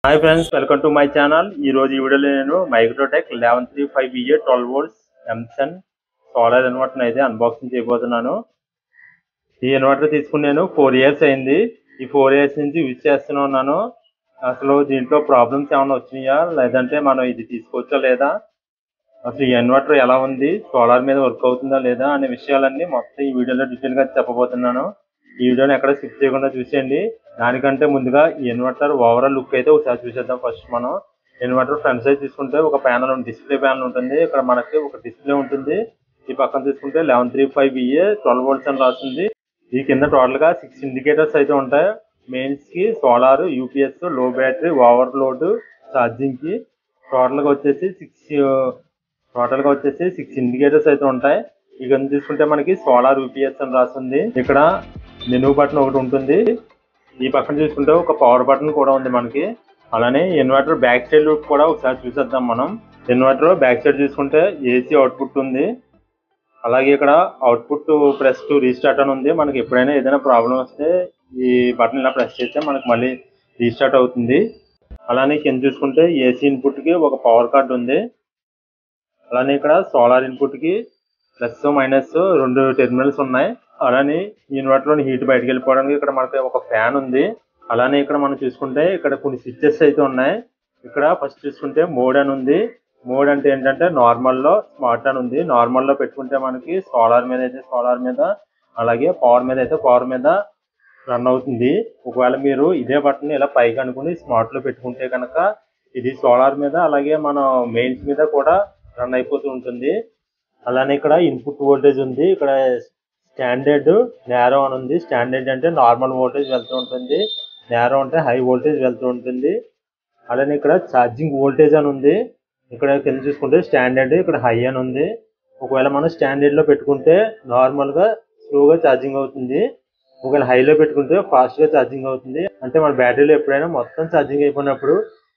hi friends welcome to my channel ఈ రోజు ఈ వీడియోలో నేను Microtek eleven three five BA twelve volts ఎంసన్ సోలార్ ఇన్వర్టర్ అయితే అన్బాక్సింగ్ చేయబోతున్నాను ఈ ఇన్వర్టర్ తీసుకుని నేను ఫోర్ ఇయర్స్ అయింది ఈ ఫోర్ ఇయర్స్ నుంచి యూజ్ చేస్తూనే ఉన్నాను అసలు దీంట్లో ప్రాబ్లమ్స్ ఏమైనా వచ్చినాయా లేదంటే మనం ఇది తీసుకోవచ్చా లేదా అసలు ఈ ఇన్వర్టర్ ఎలా ఉంది సోలార్ మీద వర్క్ అవుతుందా లేదా అనే విషయాలన్నీ మొత్తం ఈ వీడియోలో డీటెయిల్ గా చెప్పబోతున్నాను ఈ వీడియోని ఎక్కడ స్కిప్ చేయకుండా చూసేయండి దానికంటే ముందుగా ఈ ఇన్వర్టర్ ఓవరాల్ లుక్ అయితే ఒకసారి చూసేద్దాం ఫస్ట్ మనం ఇన్వర్టర్ ఫ్రంట్ సైడ్ తీసుకుంటే ఒక ప్యానల్ డిస్ప్లే ప్యానల్ ఉంటుంది ఇక్కడ మనకి ఒక డిస్ప్లే ఉంటుంది ఈ పక్కన తీసుకుంటే eleven three five BA twelve volts అని రాస్తుంది ఈ కింద టోటల్ గా సిక్స్ ఇండికేటర్స్ అయితే ఉంటాయి మెయిన్స్ కి సోలార్ యూపీఎస్ లో బ్యాటరీ ఓవర్లోడ్ ఛార్జింగ్ కి టోటల్ గా వచ్చేసి సిక్స్ టోటల్ గా వచ్చేసి సిక్స్ ఇండికేటర్స్ అయితే ఉంటాయి ఇక తీసుకుంటే మనకి సోలార్ యూపీఎస్ అని రాస్తుంది ఇక్కడ మెనూ బటన్ ఒకటి ఉంటుంది ఈ పక్కన చూసుకుంటే ఒక పవర్ బటన్ కూడా ఉంది మనకి అలానే ఇన్వర్టర్ బ్యాక్ సైడ్ లుక్ కూడా ఒకసారి చూసేద్దాం మనం ఇన్వర్టర్ బ్యాక్ సైడ్ చూసుకుంటే ఏసీ అవుట్పుట్ ఉంది అలాగే ఇక్కడ అవుట్పుట్ ప్రెస్ టు రీస్టార్ట్ అని ఉంది మనకి ఎప్పుడైనా ఏదైనా ప్రాబ్లం వస్తే ఈ బటన్ ఇలా ప్రెస్ చేస్తే మనకి మళ్ళీ రీస్టార్ట్ అవుతుంది అలానే కింద చూసుకుంటే ఏసీ ఇన్పుట్ కి ఒక పవర్ కార్డ్ ఉంది అలానే ఇక్కడ సోలార్ ఇన్పుట్ కి ప్లస్ మైనస్ రెండు టెర్మినల్స్ ఉన్నాయి అలానే ఇన్వర్టర్ లోని హీట్ బయటకు వెళ్ళిపోవడానికి ఇక్కడ మనకి ఒక ఫ్యాన్ ఉంది అలానే ఇక్కడ మనం చూసుకుంటే ఇక్కడ కొన్ని స్విచ్చెస్ అయితే ఉన్నాయి ఇక్కడ ఫస్ట్ చూసుకుంటే మోడ్ అని ఉంది మోడ్ అంటే ఏంటంటే నార్మల్ లో స్మార్ట్ అని ఉంది నార్మల్ లో పెట్టుకుంటే మనకి సోలార్ మీద అయితే సోలార్ మీద అలాగే పవర్ మీద అయితే పవర్ మీద రన్ అవుతుంది ఒకవేళ మీరు ఇదే బటన్ ఇలా పైకి అనుకుని స్మార్ట్ లో పెట్టుకుంటే కనుక ఇది సోలార్ మీద అలాగే మన మెయిన్స్ మీద కూడా రన్ అయిపోతూ ఉంటుంది అలానే ఇక్కడ ఇన్పుట్ వోల్టేజ్ ఉంది ఇక్కడ స్టాండర్డ్ నేరో అని ఉంది స్టాండర్డ్ అంటే నార్మల్ వోల్టేజ్ వెళ్తూ ఉంటుంది నేరో అంటే హై వోల్టేజ్ వెళ్తూ ఉంటుంది అలానే ఇక్కడ ఛార్జింగ్ వోల్టేజ్ అని ఉంది ఇక్కడ కింద చూసుకుంటే స్టాండర్డ్ ఇక్కడ హై అని ఉంది ఒకవేళ మనం స్టాండర్డ్ లో పెట్టుకుంటే నార్మల్ గా స్లోగా ఛార్జింగ్ అవుతుంది ఒకవేళ హైలో పెట్టుకుంటే ఫాస్ట్ గా ఛార్జింగ్ అవుతుంది అంటే మన బ్యాటరీలో ఎప్పుడైనా మొత్తం ఛార్జింగ్ అయిపోయినప్పుడు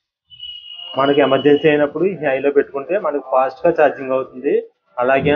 మనకి ఎమర్జెన్సీ అయినప్పుడు ఈ హైలో పెట్టుకుంటే మనకి ఫాస్ట్ గా ఛార్జింగ్ అవుతుంది అలాగే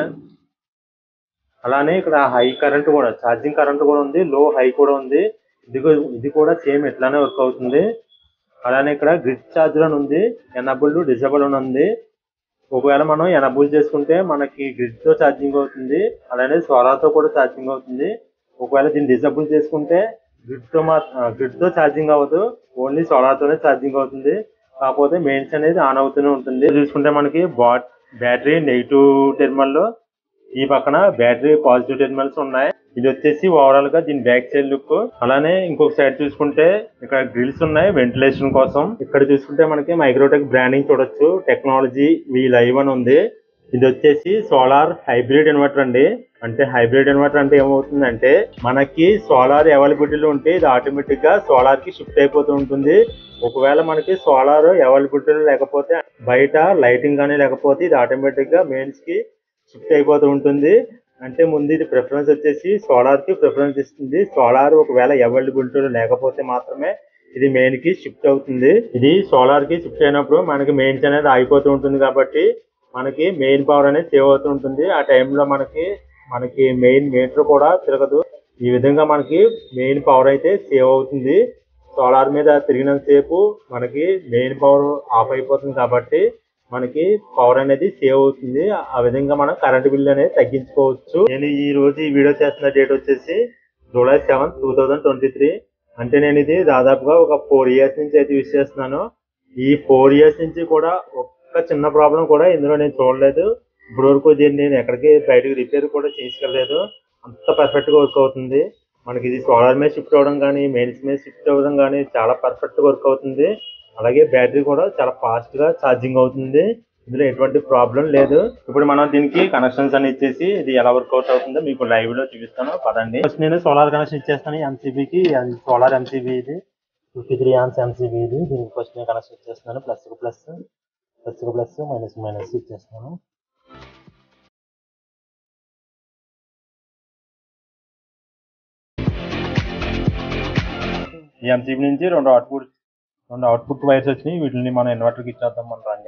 అలానే ఇక్కడ హై కరెంట్ కూడా ఛార్జింగ్ కరెంట్ కూడా ఉంది లో హై కూడా ఉంది ఇది కూ- ఇది కూడా సేమ్ ఇట్లానే వర్క్ అవుతుంది అలానే ఇక్కడ గ్రిడ్ ఛార్జర్ అని ఉంది ఎనబుల్ డిజబుల్ అని ఉంది ఒకవేళ మనం ఎనబుల్ చేసుకుంటే మనకి గ్రిడ్ తో ఛార్జింగ్ అవుతుంది అలానే సోలార్ తో కూడా ఛార్జింగ్ అవుతుంది ఒకవేళ దీన్ని డిజబుల్ చేసుకుంటే గ్రిడ్ తో మా గ్రిడ్ తో ఛార్జింగ్ అవ్వదు ఓన్లీ సోలార్ తోనే ఛార్జింగ్ అవుతుంది కాకపోతే మెయిన్స్ అనేది ఆన్ అవుతూనే ఉంటుంది చూసుకుంటే మనకి బాట్ బ్యాటరీ నెగిటివ్ టెర్మినల్ లో ఈ పక్కన బ్యాటరీ పాజిటివ్ టెర్మినల్స్ ఉన్నాయి ఇది వచ్చేసి ఓవరాల్ గా దీని బ్యాక్ సైడ్ లుక్ అలానే ఇంకొక సైడ్ చూసుకుంటే ఇక్కడ గ్రిల్స్ ఉన్నాయి వెంటిలేషన్ కోసం ఇక్కడ చూసుకుంటే మనకి మైక్రోటెక్ బ్రాండింగ్ చూడొచ్చు టెక్నాలజీ వి లైవ్ అని ఉంది ఇది వచ్చేసి సోలార్ హైబ్రిడ్ ఇన్వర్టర్ అండి అంటే హైబ్రిడ్ ఇన్వర్టర్ అంటే ఏమవుతుందంటే మనకి సోలార్ అవైలబిలిటీలో ఉంటే ఇది ఆటోమేటిక్ గా సోలార్ కి షిఫ్ట్ అయిపోతూ ఉంటుంది ఒకవేళ మనకి సోలార్ అవైలబిలిటీలో లేకపోతే బయట లైటింగ్ కానీ లేకపోతే ఇది ఆటోమేటిక్ గా మెయిన్స్ కి షిఫ్ట్ అయిపోతూ ఉంటుంది అంటే ముందు ఇది ప్రిఫరెన్స్ వచ్చేసి సోలార్ కి ప్రిఫరెన్స్ ఇస్తుంది సోలార్ ఒకవేళ అవైలబిలిటీలో లేకపోతే మాత్రమే ఇది మెయిన్ కి షిఫ్ట్ అవుతుంది ఇది సోలార్ కి షిఫ్ట్ అయినప్పుడు మనకి మెయిన్స్ అనేది ఆగిపోతూ ఉంటుంది కాబట్టి మనకి మెయిన్ పవర్ అనేది సేవ్ అవుతూ ఉంటుంది ఆ టైంలో మనకి మనకి మెయిన్ మీటర్ కూడా తిరగదు ఈ విధంగా మనకి మెయిన్ పవర్ అయితే సేవ్ అవుతుంది సోలార్ మీద తిరిగినంత సేపు మనకి మెయిన్ పవర్ ఆఫ్ అయిపోతుంది కాబట్టి మనకి పవర్ అనేది సేవ్ అవుతుంది ఆ విధంగా మనం కరెంట్ బిల్ అనేది తగ్గించుకోవచ్చు నేను ఈ రోజు ఈ వీడియో చేస్తున్న డేట్ వచ్చేసి July seven two thousand twenty three అంటే నేను ఇది దాదాపుగా ఒక ఫోర్ ఇయర్స్ నుంచి అయితే యూజ్ చేస్తున్నాను ఈ ఫోర్ ఇయర్స్ నుంచి కూడా ఒక్క చిన్న ప్రాబ్లం కూడా ఇందులో నేను చూడలేదు ఇప్పుడు వరకు దీన్ని నేను ఎక్కడికి బయటకు రిపేర్ కూడా చేసుకెళ్ళలేదు అంత పర్ఫెక్ట్ గా వర్క్ అవుతుంది మనకి ఇది సోలార్ మీద షిఫ్ట్ అవ్వడం కానీ మెయిన్స్ మీద షిఫ్ట్ అవ్వడం కానీ చాలా పర్ఫెక్ట్ గా వర్క్ అవుతుంది అలాగే బ్యాటరీ కూడా చాలా ఫాస్ట్ గా ఛార్జింగ్ అవుతుంది ఇందులో ఎటువంటి ప్రాబ్లం లేదు ఇప్పుడు మనం దీనికి కనెక్షన్స్ అని ఇచ్చేసి ఇది ఎలా వర్కౌట్ అవుతుందో మీకు లైవ్ లో చూపిస్తాను పదండి ఫస్ట్ నేను సోలార్ కనెక్షన్ ఇచ్చేస్తాను ఎంసీబీ కి అది సోలార్ ఎంసీబీ ఇది ఫిఫ్టీ త్రీ ఆన్స్ ఎంసీబీ ఇది దీనికి ఫస్ట్ నేను కనెక్షన్ ఇచ్చేస్తున్నాను plus plus plus plus minus minus ఇచ్చేస్తాను ఈ ఎంసీబీ నుంచి రెండు అవుట్పుట్ రెండు అవుట్పుట్ వైర్స్ వచ్చినాయి వీటిని మనం ఇన్వర్టర్కి ఇచ్చేద్దాం మనం రండి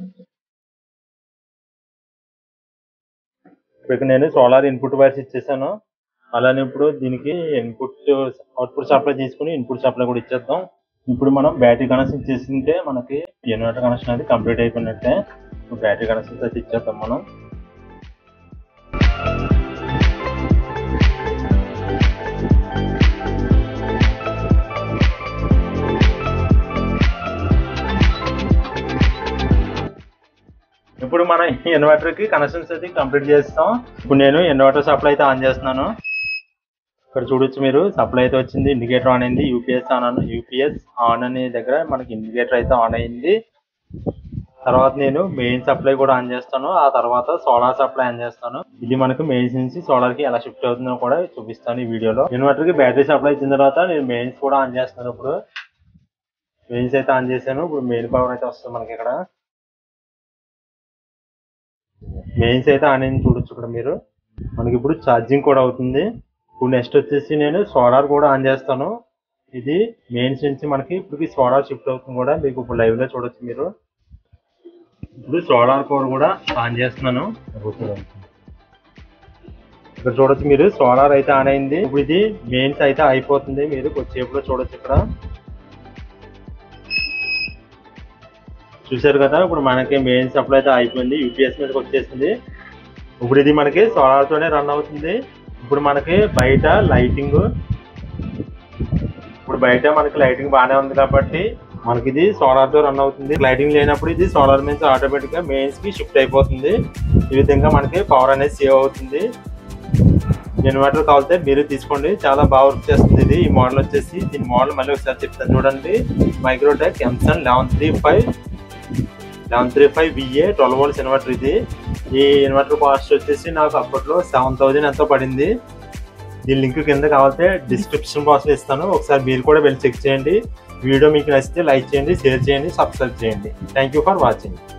ఇప్పుడు నేను సోలార్ ఇన్పుట్ వైర్స్ ఇచ్చేసాను అలానే ఇప్పుడు దీనికి ఇన్పుట్ అవుట్పుట్ సప్లై తీసుకుని ఇన్పుట్ సప్లై కూడా ఇచ్చేద్దాం ఇప్పుడు మనం బ్యాటరీ కనెక్షన్ చేసుకుంటే మనకి ఇన్వర్టర్ కనెక్షన్ అనేది కంప్లీట్ అయిపోయినట్టే ఇప్పుడు బ్యాటరీ కనెక్షన్ అయితే ఇచ్చేద్దాం మనం ఇప్పుడు మనం ఇన్వర్టర్ కి కనెక్షన్స్ అయితే కంప్లీట్ చేస్తాం ఇప్పుడు నేను ఇన్వర్టర్ సప్లై అయితే ఆన్ చేస్తున్నాను ఇక్కడ చూడొచ్చు మీరు సప్లై అయితే వచ్చింది ఇండికేటర్ ఆన్ అయింది యూపీఎస్ ఆన్ అను యూపీఎస్ ఆన్ అనే దగ్గర మనకి ఇండికేటర్ అయితే ఆన్ అయింది తర్వాత నేను మెయిన్ సప్లై కూడా ఆన్ చేస్తాను ఆ తర్వాత సోలార్ సప్లై ఆన్ చేస్తాను ఇది మనకు మెయిన్స్ నుంచి సోలార్ కి ఎలా షిఫ్ట్ అవుతుందో కూడా చూపిస్తాను ఈ వీడియోలో ఇన్వర్టర్ కి బ్యాటరీ సప్లై ఇచ్చిన తర్వాత నేను మెయిన్స్ కూడా ఆన్ చేస్తాను ఇప్పుడు మెయిన్స్ అయితే ఆన్ చేశాను ఇప్పుడు మెయిన్ పవర్ అయితే వస్తుంది మనకి ఇక్కడ మెయిన్స్ అయితే ఆన్ అయింది చూడొచ్చు ఇక్కడ మీరు మనకి ఇప్పుడు ఛార్జింగ్ కూడా అవుతుంది ఇప్పుడు నెక్స్ట్ వచ్చేసి నేను సోలార్ కూడా ఆన్ చేస్తాను ఇది మెయిన్స్ నుంచి మనకి ఇప్పుడు సోలార్ షిఫ్ట్ అవుతుంది కూడా మీకు ఇప్పుడు లైవ్ లో చూడొచ్చు మీరు ఇప్పుడు సోలార్ కోర్ కూడా ఆన్ చేస్తున్నాను ఇక్కడ చూడొచ్చు మీరు సోలార్ అయితే ఆన్ అయింది ఇప్పుడు ఇది మెయిన్స్ అయితే అయిపోతుంది మీరు కొద్దిసేపులో చూడొచ్చు ఇక్కడ చూసారు కదా ఇప్పుడు మనకి మెయిన్ సప్లై అయితే అయిపోయింది యూపీఎస్ మీదకి వచ్చేసింది ఇప్పుడు ఇది మనకి సోలార్ తోనే రన్ అవుతుంది ఇప్పుడు మనకి బయట లైటింగ్ ఇప్పుడు బయట మనకి లైటింగ్ బాగానే ఉంది కాబట్టి మనకి ఇది సోలార్ తో రన్ అవుతుంది లైటింగ్ లేనప్పుడు ఇది సోలార్ నుంచి ఆటోమేటిక్ గా మెయిన్స్ కి షిఫ్ట్ అయిపోతుంది ఈ విధంగా మనకి పవర్ అనేది సేవ్ అవుతుంది ఇన్వర్టర్ కావాలితే మీరు తీసుకోండి చాలా బాగా వర్క్ చేస్తుంది ఇది ఈ మోడల్ వచ్చేసి దీని మోడల్ మళ్ళీ ఒకసారి చెప్తాను చూడండి Microtek M Sun eleven three five eleven three five VA twelve volts inverter ఇది ఈ ఇన్వర్టర్ కాస్ట్ వచ్చేసి నాకు అప్పట్లో సెవెన్ థౌజండ్ ఎంతో పడింది దీని లింక్ కింద కావాలంటే డిస్క్రిప్షన్ బాక్స్లో ఇస్తాను ఒకసారి మీరు కూడా వెళ్ళి చెక్ చేయండి వీడియో మీకు నచ్చితే లైక్ చేయండి షేర్ చేయండి సబ్స్క్రైబ్ చేయండి థ్యాంక్ యూ ఫర్ వాచింగ్